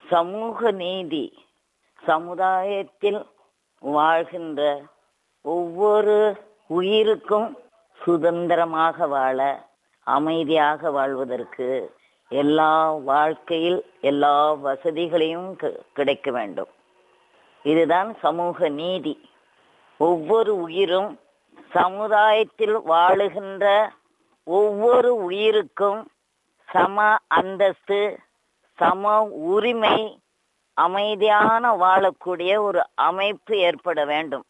சமூக நீதி சமுதாயத்தில் வாழ்கின்ற ஒவ்வொரு உயிருக்கும் சுதந்திரமாக வாழ அமைதியாக வாழ்வதற்கு எல்லா வாழ்க்கையில் எல்லா வசதிகளையும் கி- கிடைக்க வேண்டும் இதுதான் சமூக நீதி ஒவ்வொரு உயிரும் சமுதாயத்தில் வாழுகின்ற ஒவ்வொரு உயிருக்கும் சம அந்தஸ்து சம உரிமை அமைதியான வாழக்கூடிய ஒரு அமைப்பு ஏற்பட வேண்டும்